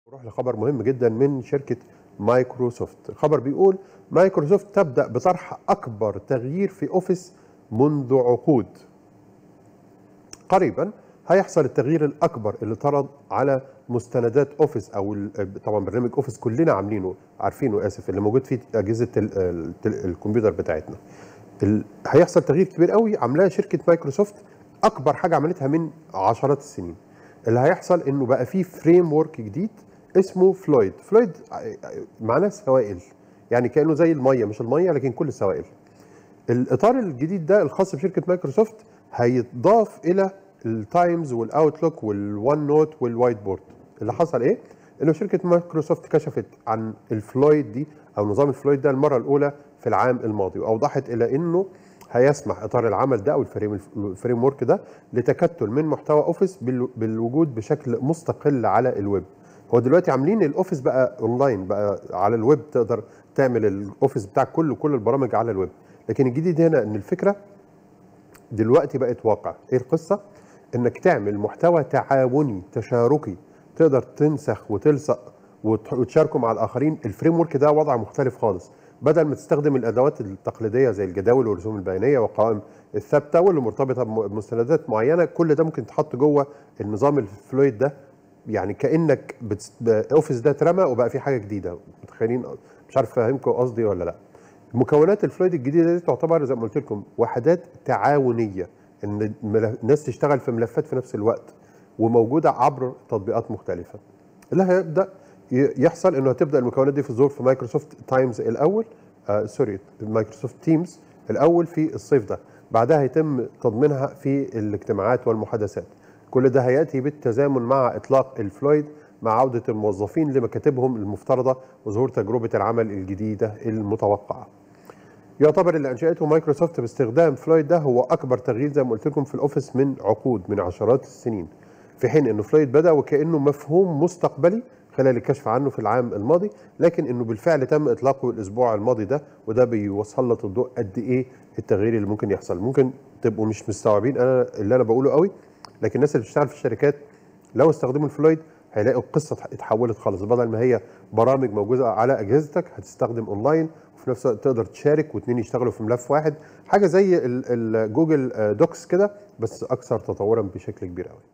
نروح لخبر مهم جدا من شركة مايكروسوفت الخبر بيقول مايكروسوفت تبدأ بطرح أكبر تغيير في أوفيس منذ عقود قريبا هيحصل التغيير الأكبر اللي طرد على مستندات أوفيس أو ال- طبعا برنامج أوفيس كلنا عاملينه عارفينه آسف اللي موجود في أجهزة ال- ال- الكمبيوتر بتاعتنا ال- هيحصل تغيير كبير قوي عاملاه شركة مايكروسوفت أكبر حاجة عملتها من عشرات السنين اللي هيحصل انه بقى فيه فريم ورك جديد اسمه فلويد فلويد معناه سوائل يعني كانه زي الميه مش الميه لكن كل السوائل الاطار الجديد ده الخاص بشركه مايكروسوفت هيتضاف الى التايمز والاوتلوك والوان نوت والوايت بورد اللي حصل ايه انه شركه مايكروسوفت كشفت عن الفلويد دي او نظام الفلويد ده المره الاولى في العام الماضي واوضحت الى انه هيسمح اطار العمل ده او الفريم الفريم ورك ده لتكتل من محتوى اوفيس بال- بالوجود بشكل مستقل على الويب هو دلوقتي عاملين الاوفيس بقى اونلاين بقى على الويب تقدر تعمل الاوفيس بتاعك كله كل البرامج على الويب لكن الجديد هنا ان الفكره دلوقتي بقت واقع ايه القصه انك تعمل محتوى تعاوني تشاركي تقدر تنسخ وتلصق وت- وتشاركه مع الاخرين الفريم ورك ده وضع مختلف خالص بدل ما تستخدم الادوات التقليديه زي الجداول والرسوم البيانيه والقوائم الثابته واللي مرتبطه بمستندات معينه كل ده ممكن تحط جوه النظام الفلويد ده يعني كانك بتس... اوفيس ده اترمى وبقى في حاجه جديده متخيلين مش عارف فاهمكم قصدي ولا لا مكونات الفلويد الجديده دي تعتبر زي ما قلت لكم وحدات تعاونيه ان المل- الناس تشتغل في ملفات في نفس الوقت وموجوده عبر تطبيقات مختلفه اللي هيبدا ي- يحصل انه هتبدا المكونات دي في الظهور في مايكروسوفت تايمز الاول آه سوري مايكروسوفت تيمز الاول في الصيف ده بعدها هيتم تضمينها في الاجتماعات والمحادثات كل ده هياتي بالتزامن مع اطلاق الفلويد مع عوده الموظفين لمكاتبهم المفترضه وظهور تجربه العمل الجديده المتوقعه يعتبر اللي انشاته مايكروسوفت باستخدام فلويد ده هو اكبر تغيير زي ما قلت لكم في الاوفيس من عقود من عشرات السنين في حين انه فلويد بدا وكانه مفهوم مستقبلي خلال الكشف عنه في العام الماضي لكن انه بالفعل تم اطلاقه الاسبوع الماضي ده وده بيوصلت الضوء قد ايه التغيير اللي ممكن يحصل ممكن تبقوا مش مستوعبين انا اللي انا بقوله قوي لكن الناس اللي بتشتغل في الشركات لو استخدموا الفلويد هيلاقوا القصه اتحولت خالص بدل ما هي برامج موجوده على اجهزتك هتستخدم اونلاين وفي نفس الوقت تقدر تشارك واثنين يشتغلوا في ملف واحد حاجه زي ال- الجوجل دوكس كده بس اكثر تطورا بشكل كبير قوي